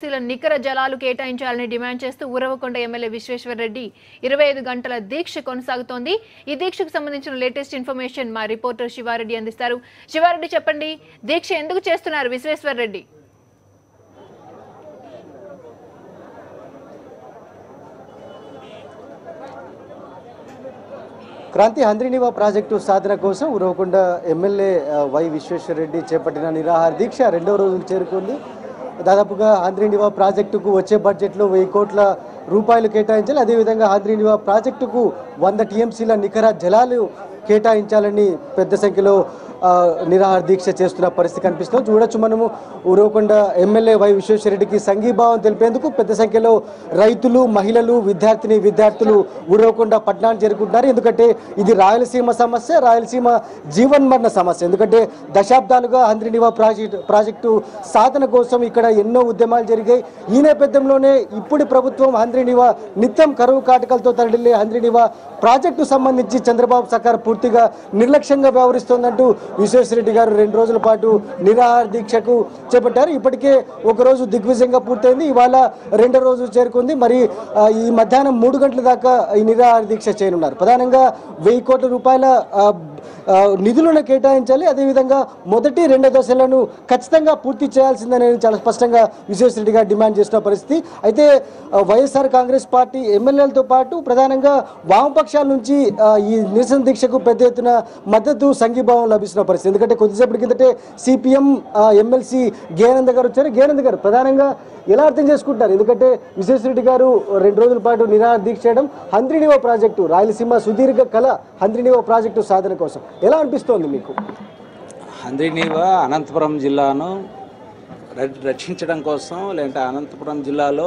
టీఎంసీల నికర జలాలు కేటాయించాలని డిమాండ్ చేస్తూ ఉరవకొండ ఎమ్మెల్యే విశ్వేశ్వరరెడ్డి ఇరవై ఐదు గంటల దీక్ష కొనసాగుతోంది ఈ దీక్షకు సంబంధించిన లేటెస్ట్ ఇన్ఫర్మేషన్ మా రిపోర్టర్ శివారెడ్డి అందిస్తారు శివారెడ్డి చెప్పండి దీక్ష ఎందుకు చేస్తున్నారు విశ్వేశ్వరరెడ్డి క్రాంతి హంద్రినివా ప్రాజెక్టు సాధన కోసం ఉరవకొండ ఎమ్మెల్యే ఆ, వై విశ్వేశ్వరరెడ్డి చేపట్టిన నిరాహార దీక్ష రెండవ రోజుకు చేరుకుంది దాదాపుగా హంద్రినివా ప్రాజెక్టుకు వచ్చే బడ్జెట్లో వెయ్యి కోట్ల రూపాయలు కేటాయించాలి అదేవిధంగా హంద్రినివా ప్రాజెక్టుకు వంద టీఎంసీల నికర జలాలు కేటాయించాలని పెద్ద సంఖ్యలో ఆ, నిరాహార దీక్ష చేస్తున్న పరిస్థితి కనిపిస్తుంది చూడొచ్చు మనము ఉరవకొండ ఎమ్మెల్యే వై విశ్వేశ్వరరెడ్డికి సంఘీభావం తెలిపేందుకు పెద్ద సంఖ్యలో రైతులు మహిళలు విద్యార్థిని విద్యార్థులు ఉరవకొండ పట్టణానికి చేరుకుంటున్నారు ఎందుకంటే ఇది రాయలసీమ సమస్య రాయలసీమ జీవన్మరణ సమస్య ఎందుకంటే దశాబ్దాలుగా హంద్రినివా ప్రాజెక్టు ప్రాజెక్టు సాధన కోసం ఇక్కడ ఎన్నో ఉద్యమాలు జరిగాయి ఈ నేపథ్యంలోనే ఇప్పుడు ప్రభుత్వం హంద్రినివా నిత్యం కరువు కాటకలతో తరలిల్లే హంద్రినివా ప్రాజెక్టు సంబంధించి చంద్రబాబు సర్కార్ పూర్తిగా నిర్లక్ష్యంగా వ్యవహరిస్తోందంటూ విశ్వేశ్వరరెడ్డి గారు రెండు రోజుల పాటు నిరాహార దీక్షకు చేపట్టారు ఇప్పటికే ఒక రోజు దిగ్విజయంగా పూర్తయింది ఇవాళ రెండో రోజు చేరుకుంది మరి ఆ, ఈ మధ్యాహ్నం మూడు గంటల దాకా ఈ నిరాహార దీక్ష చేయనున్నారు ప్రధానంగా వెయ్యి కోట్ల రూపాయల ఆ, ఆ, నిధులను కేటాయించాలి అదేవిధంగా మొదటి రెండో దశలను ఖచ్చితంగా పూర్తి చేయాల్సిందని చాలా స్పష్టంగా విశ్వేశ్వరరెడ్డి గారు డిమాండ్ చేసిన పరిస్థితి అయితే ఆ, వైఎస్ఆర్ కాంగ్రెస్ పార్టీ ఎమ్మెల్యేలతో పాటు ప్రధానంగా వామపక్షాల నుంచి ఆ, ఈ నిరసన దీక్షకు పెద్ద ఎత్తున మద్దతు సంఘీభావం లభిస్తున్న పరిస్థితి ఎందుకంటే కొద్దిసేపటి కిందటే సిపిఎం ఎమ్మెల్సీ గేనంద గారు వచ్చారు గేనంద గారు ప్రధానంగా ఎలా అర్థం చేసుకుంటారు ఎందుకంటే విశ్వేశ్వరరెడ్డి గారు రెండు రోజుల పాటు నిరాహార దీక్ష చేయడం హంద్రినివో ప్రాజెక్టు రాయలసీమ సుదీర్ఘ కళ హంద్రినివో ప్రాజెక్టు సాధన కోసం ఎలా అనిపిస్తోంది మీకు హంద్రీనీవ అనంతపురం జిల్లాను ర- రక్షించడం కోసం లేదంటే అనంతపురం జిల్లాలో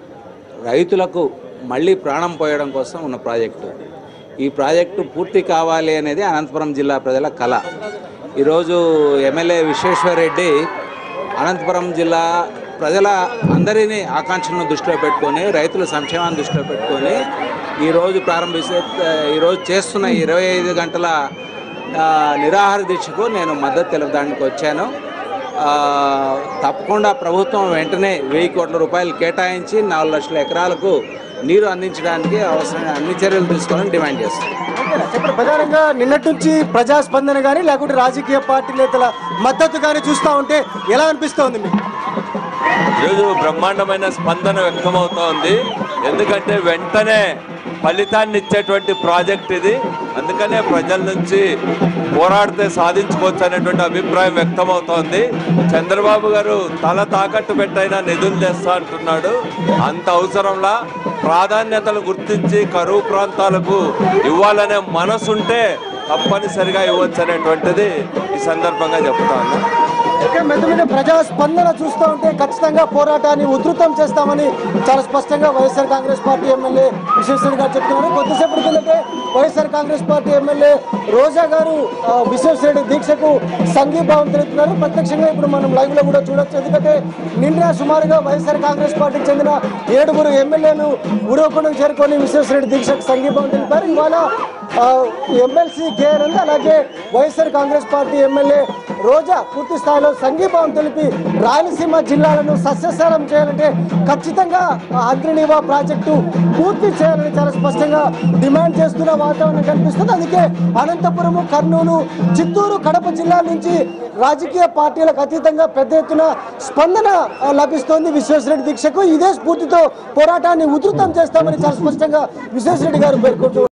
రైతులకు మళ్ళీ ప్రాణం పోయడం కోసం ఉన్న ప్రాజెక్టు ఈ ప్రాజెక్టు పూర్తి కావాలి అనేది అనంతపురం జిల్లా ప్రజల కళ ఈరోజు ఎమ్మెల్యే విశ్వేశ్వరరెడ్డి అనంతపురం జిల్లా ప్రజల అందరినీ ఆకాంక్షలను దృష్టిలో పెట్టుకొని రైతుల సంక్షేమాన్ని దృష్టిలో పెట్టుకొని ఈరోజు ప్రారంభిస్తే ఈరోజు చేస్తున్న ఇరవై ఐదు గంటల ఆ, నిరాహార దీక్షకు నేను మద్దతు తెలపడానికి వచ్చాను ఆ, తప్పకుండా ప్రభుత్వం వెంటనే వెయ్యి కోట్ల రూపాయలు కేటాయించి నాలుగు లక్షల ఎకరాలకు నీరు అందించడానికి అవసరమైన అన్ని చర్యలు తీసుకోవాలని డిమాండ్ చేస్తాను చెప్పండి ప్రధానంగా నిన్నటి నుంచి ప్రజాస్పందన కానీ లేకుంటే రాజకీయ పార్టీ నేతల మద్దతు కానీ చూస్తూ ఉంటే ఎలా అనిపిస్తోంది మీకు ఈరోజు బ్రహ్మాండమైన స్పందన వ్యక్తమవుతా ఉంది ఎందుకంటే వెంటనే ఫలితాన్ని ఇచ్చేటువంటి ప్రాజెక్ట్ ఇది అందుకనే ప్రజల నుంచి పోరాడితే సాధించుకోవచ్చు అనేటువంటి అభిప్రాయం వ్యక్తమవుతోంది చంద్రబాబు గారు తల తాకట్టు పెట్టైనా నిధులు తెస్తా అంటున్నాడు అంత అవసరంలా ప్రాధాన్యతలు గుర్తించి కరువు ప్రాంతాలకు ఇవ్వాలనే మనసుంటే తప్పనిసరిగా ఇవ్వచ్చు అనేటువంటిది ఈ సందర్భంగా చెప్తా ఉన్నా ఇక్కడ మీద మీద ప్రజా స్పందన చూస్తూ ఉంటే ఖచ్చితంగా పోరాటాన్ని ఉధృతం చేస్తామని చాలా స్పష్టంగా YSR Congress party MLA Vishweshwar garu చెప్తున్నారు కొద్దిసేపటి కిందటే YSR Congress party MLA Roja garu ఆ, విశ్వేశ్వరరెడ్డి దీక్షకు సంఘీభావం తెలుపుతున్నారు ప్రత్యక్షంగా ఇప్పుడు మనం లైవ్ లో కూడా చూడొచ్చు ఎందుకంటే నిన్న సుమారుగా వైఎస్ఆర్ కాంగ్రెస్ పార్టీకి చెందిన ఏడుగురు ఎమ్మెల్యేలు ఉరవకొండకు చేరుకొని విశ్వేశ్వరరెడ్డి దీక్షకు సంఘీభావం తెలిపారు ఇవాళ ఆ, ఎమ్మెల్సీ కేఆర్ఎల్ అలాగే YSR Congress party MLA Roja పూర్తి స్థాయిలో సంఘీభావం తెలిపి రాయలసీమ జిల్లాలను సస్యశాలం చేయాలంటే ఖచ్చితంగా ఆ అగ్నినివా ప్రాజెక్టు పూర్తి చేయాలని చాలా స్పష్టంగా డిమాండ్ చేస్తున్న వాతావరణం కనిపిస్తుంది అందుకే అనంతపురము కర్నూలు చిత్తూరు కడప జిల్లాల నుంచి రాజకీయ పార్టీలకు అతీతంగా పెద్ద ఎత్తున స్పందన ఆ, లభిస్తోంది విశ్వేశ్వరరెడ్డి దీక్షకు ఇదే స్ఫూర్తితో పోరాటాన్ని ఉధృతం చేస్తామని చాలా స్పష్టంగా విశ్వేశ్వరరెడ్డి గారు పేర్కొంటూ